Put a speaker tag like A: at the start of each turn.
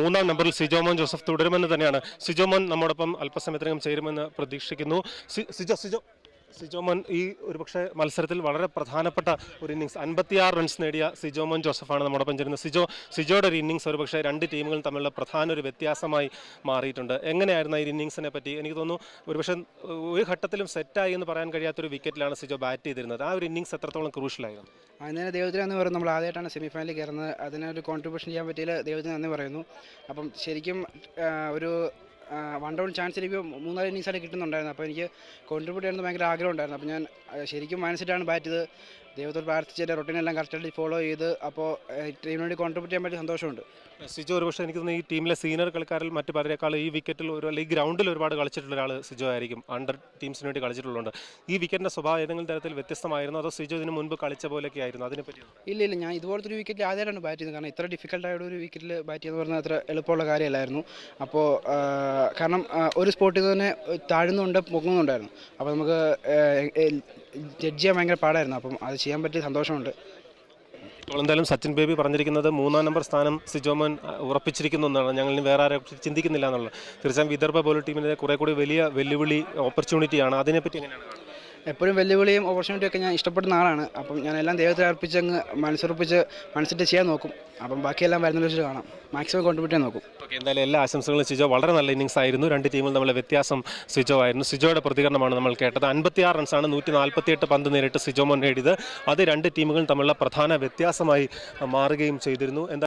A: മൂന്നാം നമ്പറിൽ സിജോമോൻ ജോസഫ് തുടരുമെന്ന് തന്നെയാണ് സിജോമോൻ നമ്മോടൊപ്പം അല്പസമയത്തിനകം ചേരുമെന്ന് പ്രതീക്ഷിക്കുന്നു സി- സിജോ സിജോ സിജോമോൻ ഈ ഒരുപക്ഷെ മത്സരത്തിൽ വളരെ പ്രധാനപ്പെട്ട ഒരു ഇന്നിങ്സ് അൻപത്തിയാറ് റൺസ് നേടിയ സിജോമോൻ ജോസഫാണ് നമ്മോടൊപ്പം ചേരുന്നത് സിജോ സിജോയുടെ ഒരു ഇന്നിങ്സ് ഒരുപക്ഷെ രണ്ട് ടീമുകളും തമ്മിലുള്ള പ്രധാന ഒരു വ്യത്യാസമായി മാറിയിട്ടുണ്ട് എങ്ങനെയായിരുന്നു ഈ ഇന്നിങ്സിനെ പറ്റി എനിക്ക് തോന്നുന്നു ഒരുപക്ഷെ ഒരു ഘട്ടത്തിലും സെറ്റായി എന്ന് പറയാൻ കഴിയാത്തൊരു വിക്കറ്റിലാണ് സിജോ ബാറ്റ് ചെയ്തിരുന്നത് ആ ഒരു ഇന്നിങ്സ് എത്രത്തോളം ക്രൂഷ്യലായിരുന്നു
B: അതിന് ദൈവത്തിന് നന്ദി പറയുന്നു നമ്മൾ ആദ്യമായിട്ടാണ് സെമി ഫൈനലിൽ കയറുന്നത് അതിനൊരു കോൺട്രിബ്യൂഷൻ ചെയ്യാൻ പറ്റിയതിൽ ദൈവത്തിന് നന്ദി പറയുന്നു അപ്പം ശരിക്കും ആ, ഒരു വൺ ഡൗൺ ചാൻസ് എനിക്ക് മൂന്നാല് ഇന്നിങ്സായിട്ട് കിട്ടുന്നുണ്ടായിരുന്നു അപ്പോൾ എനിക്ക് കോൺട്രിബ്യൂട്ട് ചെയ്യുന്നത് ഭയങ്കര ആഗ്രഹം ഉണ്ടായിരുന്നു അപ്പോൾ ഞാൻ ആ, ശരിക്കും മനസ്സിട്ടാണ് ബാറ്റ് ചെയ്ത് ദൈവത്തോട് പ്രാർത്ഥിച്ച് എൻ്റെ റൊട്ടീനെല്ലാം കറക്റ്റായിട്ട് ഫോളോ ചെയ്ത് അപ്പോൾ ടീമിന് വേണ്ടി കോൺട്രിബ്യൂട്ട് ചെയ്യാൻ പറ്റിയ സന്തോഷമുണ്ട്
A: സിജോ ഒരുപക്ഷെ എനിക്ക് തോന്നുന്നു ഈ ടീമിലെ സീനിയർ കളിക്കാരിൽ മറ്റു പലരെക്കാൾ ഈ വിക്കറ്റിൽ ഒരു അല്ലെങ്കിൽ ഗ്രൗണ്ടിൽ ഒരുപാട് കളിച്ചിട്ടുള്ള ഒരാൾ സിജോ ആയിരിക്കും അണ്ടർ ടീംസിന് വേണ്ടി കളിച്ചിട്ടുള്ളതുകൊണ്ട് ഈ വിക്കറ്റിന്റെ സ്വഭാവം ഏതെങ്കിലും തരത്തിൽ വ്യത്യസ്തമായിരുന്നു അതോ സിജോ ഇതിന് മുൻപ് കളിച്ച പോലെയൊക്കെ ആയിരുന്നു അതിനെപ്പറ്റി
B: ഇല്ല ഇല്ല ഞാൻ ഇതുപോലത്തെ ഒരു വിക്കറ്റിൽ ആദ്യമായിട്ടാണ് ബാറ്റ് ചെയ്യുന്നത് കാരണം ഇത്ര ഡിഫിക്കൽട്ടായ ഒരു വിക്കറ്റിൽ ബാറ്റ് ചെയ്യുന്നത് പറഞ്ഞാൽ അത്ര എളുപ്പമുള്ള കാര്യമല്ലായിരുന്നു അപ്പോൾ കാരണം ആ, ഒരു സ്പോട്ടിൽ തന്നെ താഴുന്നുണ്ട് പൊങ്ങുന്നുണ്ടായിരുന്നു അപ്പോൾ നമുക്ക് ജഡ്ജ് ചെയ്യാൻ ഭയങ്കര പാടായിരുന്നു അപ്പം അത് ചെയ്യാൻ പറ്റിയ സന്തോഷമുണ്ട്
A: ഇപ്പോൾ എന്തായാലും സച്ചിൻ ബേബി പറഞ്ഞിരിക്കുന്നത് മൂന്നാം നമ്പർ സ്ഥാനം സിജോമൻ അഹ്, ഉറപ്പിച്ചിരിക്കുന്നു എന്നാണ് ഞങ്ങൾ ഇനി വേറെ ആരെ കുറിച്ച് ചിന്തിക്കുന്നില്ല എന്നുള്ളത് തീർച്ചയായും വിദർഭ പോലുള്ള ടീമിനെ കുറെ കൂടി വലിയ വെല്ലുവിളി ഓപ്പർച്യൂണിറ്റിയാണ് അതിനെപ്പറ്റി എങ്ങനെയാണ് കാണുന്നത്?
B: എപ്പോഴും വെല്ലുവിളിയും ഓപ്പർച്യൂണിറ്റിയും ഒക്കെ ഞാൻ ഇഷ്ടപ്പെടുന്ന ആളാണ് അപ്പം ഞാൻ എല്ലാം ദൈവത്തെ അർപ്പിച്ച് അങ്ങ് മനസ്സുറപ്പിച്ച് മനസ്സിട്ട് ചെയ്യാൻ നോക്കും അപ്പം ബാക്കിയെല്ലാം വരുന്നതിൽ വെച്ച് കാണാം മാക്സിമം കോൺട്രിബ്യൂട്ട് ചെയ്യാൻ നോക്കും
A: ഓക്കെ എന്തായാലും എല്ലാ ആശംസകളും സിജോ വളരെ നല്ല ഇന്നിങ്സ് ആയിരുന്നു രണ്ട് ടീമുകൾ തമ്മിലെ വ്യത്യാസം സിജോ ആയിരുന്നു സിജോയുടെ പ്രതികരണമാണ് നമ്മൾ കേട്ടത് അൻപത്തിയാറ് റൺസാണ് നൂറ്റി നാൽപ്പത്തിയെട്ട് പന്ത് നേരിട്ട് സിജോമോൻ നേടിയത് അത് രണ്ട് ടീമുകളും തമ്മിലുള്ള പ്രധാന വ്യത്യാസമായി മാറുകയും ചെയ്തിരുന്നു എന്താ